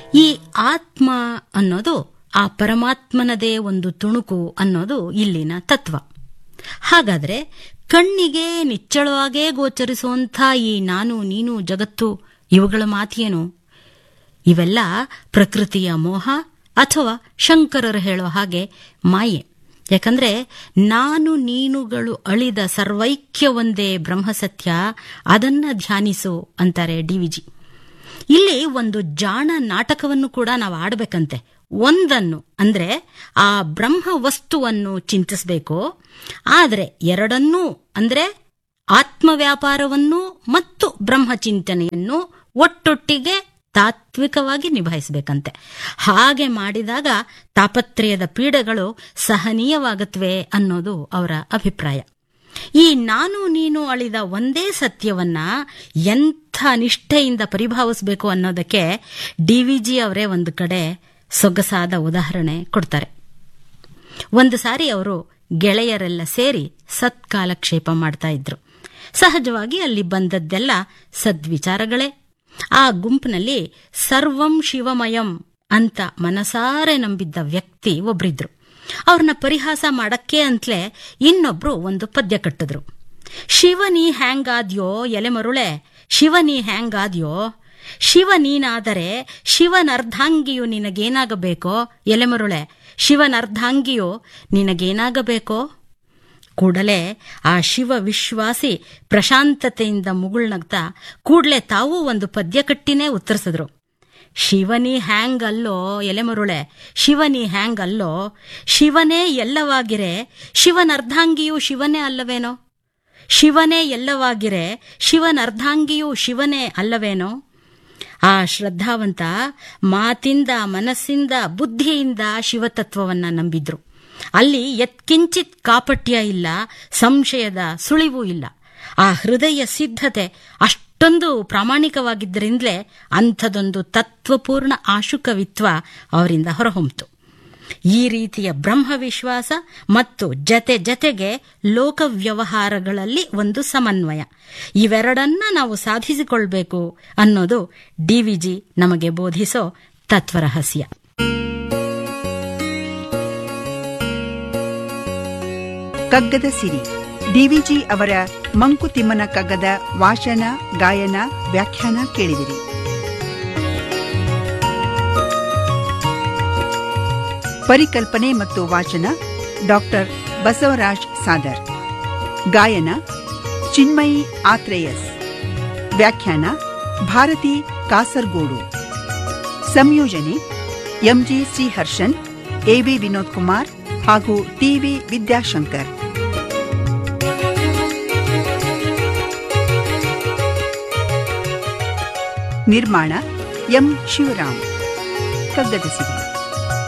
ಈ ಆತ್ಮ ಅನ್ನೋದು ಆ ಪರಮಾತ್ಮನದೇ ಒಂದು ತುಣುಕು ಅನ್ನೋದು ಇಲ್ಲಿನ ತತ್ವ ಹಾಗಾದ್ರೆ ಕಣ್ಣಿಗೆ ನಿಚ್ಚಳವಾಗೇ ಗೋಚರಿಸುವಂಥ ಈ ನಾನು ನೀನು ಜಗತ್ತು ಇವುಗಳ ಮಾತೇನು ಇವೆಲ್ಲ ಪ್ರಕೃತಿಯ ಮೋಹ ಅಥವಾ ಶಂಕರರು ಹೇಳೋ ಹಾಗೆ ಮಾಯೆ ಯಾಕಂದ್ರೆ ನಾನು ನೀನುಗಳು ಅಳಿದ ಸರ್ವೈಕ್ಯ ಒಂದೇ ಬ್ರಹ್ಮಸತ್ಯ ಅದನ್ನ ಧ್ಯಾನಿಸು ಅಂತಾರೆ ಡಿವಿಜಿ ಇಲ್ಲಿ ಒಂದು ಜಾಣ ನಾಟಕವನ್ನು ಕೂಡ ನಾವು ಆಡಬೇಕಂತೆ ಒಂದನ್ನು ಅಂದ್ರೆ ಆ ಬ್ರಹ್ಮ ವಸ್ತುವನ್ನು ಚಿಂತಿಸಬೇಕು ಆದರೆ ಎರಡನ್ನೂ ಅಂದ್ರೆ ಆತ್ಮ ವ್ಯಾಪಾರವನ್ನು ಮತ್ತು ಬ್ರಹ್ಮ ಚಿಂತನೆಯನ್ನು ಒಟ್ಟೊಟ್ಟಿಗೆ ತಾತ್ವಿಕವಾಗಿ ನಿಭಾಯಿಸಬೇಕಂತೆ ಹಾಗೆ ಮಾಡಿದಾಗ ತಾಪತ್ರಯದ ಪೀಡೆಗಳು ಸಹನೀಯವಾಗತ್ವೆ ಅನ್ನೋದು ಅವರ ಅಭಿಪ್ರಾಯ ಈ ನಾನು ನೀನು ಅಳಿದ ಒಂದೇ ಸತ್ಯವನ್ನ ಎಂಥ ನಿಷ್ಠೆಯಿಂದ ಪರಿಭಾವಿಸಬೇಕು ಅನ್ನೋದಕ್ಕೆ ಡಿವಿಜಿ ಅವರೇ ಒಂದು ಕಡೆ ಸೊಗಸಾದ ಉದಾಹರಣೆ ಕೊಡ್ತಾರೆ ಒಂದು ಸಾರಿ ಅವರು ಗೆಳೆಯರೆಲ್ಲ ಸೇರಿ ಸತ್ಕಾಲಕ್ಷೇಪ ಮಾಡ್ತಾ ಇದ್ರು ಸಹಜವಾಗಿ ಅಲ್ಲಿ ಬಂದದ್ದೆಲ್ಲ ಸದ್ವಿಚಾರಗಳೇ ಆ ಗುಂಪಿನಲ್ಲಿ ಸರ್ವಂ ಶಿವಮಯಂ ಅಂತ ಮನಸಾರೆ ನಂಬಿದ್ದ ವ್ಯಕ್ತಿ ಒಬ್ರಿದ್ರು ಅವ್ರನ್ನ ಪರಿಹಾಸ ಮಾಡಕ್ಕೆ ಅಂತಲೇ ಇನ್ನೊಬ್ರು ಒಂದು ಪದ್ಯ ಕಟ್ಟಿದ್ರು ಶಿವ ನೀ ಹ್ಯಾಂಗಾದ್ಯೋ ಎಲೆ ಮರುಳೆ ಶಿವ ನೀ ಹ್ಯಾಂಗಾದ್ಯೋ ಶಿವ ನೀನಾದರೆ ಶಿವನರ್ಧಾಂಗಿಯು ನಿನಗೇನಾಗಬೇಕೋ ಎಲೆ ಮರುಳೆ ಶಿವನರ್ಧಾಂಗಿಯು ನಿನಗೇನಾಗಬೇಕೋ ಕೂಡಲೇ ಆ ಶಿವ ವಿಶ್ವಾಸಿ ಪ್ರಶಾಂತತೆಯಿಂದ ಮುಗುಳ್ನಗ್ತಾ ಕೂಡಲೇ ತಾವೂ ಒಂದು ಪದ್ಯ ಕಟ್ಟಿನೇ ಉತ್ತರಿಸಿದ್ರು ಶಿವನಿ ಹ್ಯಾಂಗ್ ಅಲ್ಲೋ ಎಲೆಮರುಳೆ ಶಿವನಿ ಹ್ಯಾಂಗ್ ಅಲ್ಲೋ ಶಿವನೇ ಎಲ್ಲವಾಗಿರೆ ಶಿವನರ್ಧಾಂಗಿಯು ಶಿವನೇ ಅಲ್ಲವೇನೋ ಶಿವನೇ ಎಲ್ಲವಾಗಿರೆ ಶಿವನರ್ಧಾಂಗಿಯು ಶಿವನೇ ಅಲ್ಲವೇನೋ ಆ ಶ್ರದ್ಧಾವಂತ ಮಾತಿಂದ ಮನಸ್ಸಿಂದ ಬುದ್ಧಿಯಿಂದ ಶಿವತತ್ವವನ್ನ ನಂಬಿದ್ರು ಅಲ್ಲಿ ಯತ್ಕಿಂಚಿತ್ ಕಾಪಟ್ಯ ಇಲ್ಲ ಸಂಶಯದ ಸುಳಿವೂ ಇಲ್ಲ ಆ ಹೃದಯ ಸಿದ್ಧತೆ ಅಷ್ಟೊಂದು ಪ್ರಾಮಾಣಿಕವಾಗಿದ್ದರಿಂದಲೇ ಅಂಥದೊಂದು ತತ್ವಪೂರ್ಣ ಆಶುಕವಿತ್ವ ಅವರಿಂದ ಹೊರಹೊಮ್ಮಿತು ಈ ರೀತಿಯ ಬ್ರಹ್ಮ ವಿಶ್ವಾಸ ಮತ್ತು ಜತೆ ಜತೆಗೆ ಲೋಕ ವ್ಯವಹಾರಗಳಲ್ಲಿ ಒಂದು ಸಮನ್ವಯ ಇವೆರಡನ್ನ ನಾವು ಸಾಧಿಸಿಕೊಳ್ಬೇಕು ಅನ್ನೋದು ಡಿವಿಜಿ ನಮಗೆ ಬೋಧಿಸೋ ತತ್ವರಹಸ್ಯ ಕಗ್ಗದ ಸಿರಿ ಡಿವಿಜಿ ಅವರ ಮಂಕುತಿಮ್ಮನ ಕಗ್ಗದ ವಾಚನ ಗಾಯನ ವ್ಯಾಖ್ಯಾನ ಕೇಳಿದಿರಿ ಪರಿಕಲ್ಪನೆ ಮತ್ತು ವಾಚನ ಡಾಕ್ಟರ್ ಬಸವರಾಜ್ ಸಾದರ್ ಗಾಯನ ಚಿನ್ಮಯಿ ಆತ್ರೇಯಸ್ ವ್ಯಾಖ್ಯಾನ ಭಾರತಿ ಕಾಸರ್ಗೋಡು ಸಂಯೋಜನೆ ಎಂಜಿ ಶ್ರೀಹರ್ಷನ್ ಎವಿ ವಿನೋದ್ ಕುಮಾರ್ ಹಾಗೂ ಟಿವಿ ವಿದ್ಯಾಶಂಕರ್ ನಿರ್ಮಾಣ ಎಂ ಶಿವರಾಮ್ ಕಗ್ಗದ ಸಿರಿ